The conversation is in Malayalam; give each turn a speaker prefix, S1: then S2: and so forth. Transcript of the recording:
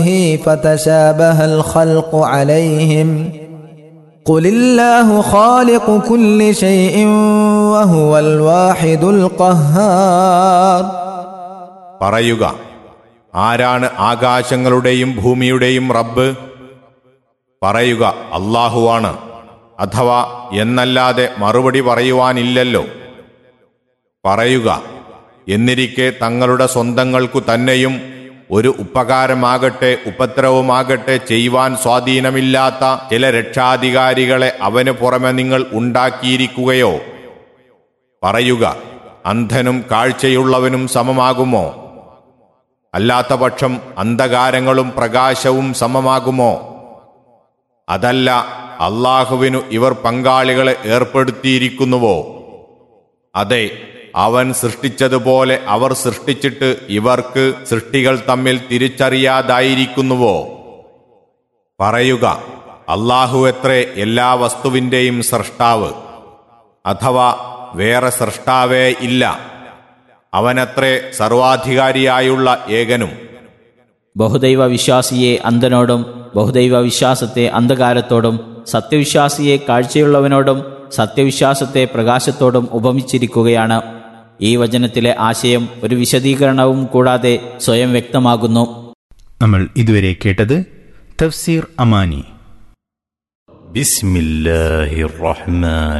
S1: فتشابه الخلق عليهم قل الله خالق كل شيء وهو الواحد القهار
S2: പറയുക ആരാണ് ആകാശങ്ങളുടെയും ഭൂമിയുടെയും റബ്ബ് പറയുക അള്ളാഹുവാണ് അഥവാ എന്നല്ലാതെ മറുപടി പറയുവാനില്ലല്ലോ പറയുക എന്നിരിക്കെ തങ്ങളുടെ സ്വന്തങ്ങൾക്കു തന്നെയും ഒരു ഉപകാരമാകട്ടെ ഉപദ്രവമാകട്ടെ ചെയ്യുവാൻ സ്വാധീനമില്ലാത്ത ചില രക്ഷാധികാരികളെ അവന് പുറമെ നിങ്ങൾ ഉണ്ടാക്കിയിരിക്കുകയോ പറയുക അന്ധനും കാഴ്ചയുള്ളവനും സമമാകുമോ അല്ലാത്ത പക്ഷം അന്ധകാരങ്ങളും പ്രകാശവും സമമാകുമോ അതല്ല അള്ളാഹുവിനു ഇവർ പങ്കാളികളെ ഏർപ്പെടുത്തിയിരിക്കുന്നുവോ അതെ അവൻ സൃഷ്ടിച്ചതുപോലെ അവർ സൃഷ്ടിച്ചിട്ട് ഇവർക്ക് സൃഷ്ടികൾ തമ്മിൽ തിരിച്ചറിയാതായിരിക്കുന്നുവോ പറയുക അള്ളാഹു എത്രേ എല്ലാ വസ്തുവിൻ്റെയും സൃഷ്ടാവ് അഥവാ വേറെ സൃഷ്ടാവേ ഇല്ല അവനത്രേ സർവാധികാരിയായുള്ള ഏകനും
S3: ബഹുദൈവ വിശ്വാസിയെ അന്ധനോടും ബഹുദൈവ വിശ്വാസത്തെ അന്ധകാരത്തോടും സത്യവിശ്വാസിയെ കാഴ്ചയുള്ളവനോടും സത്യവിശ്വാസത്തെ പ്രകാശത്തോടും ഉപമിച്ചിരിക്കുകയാണ് ഈ വചനത്തിലെ ആശയം ഒരു വിശദീകരണവും കൂടാതെ സ്വയം വ്യക്തമാകുന്നു
S4: നമ്മൾ ഇതുവരെ കേട്ടത് തഫ്സീർ അമാനി
S5: بسم الله الرحمن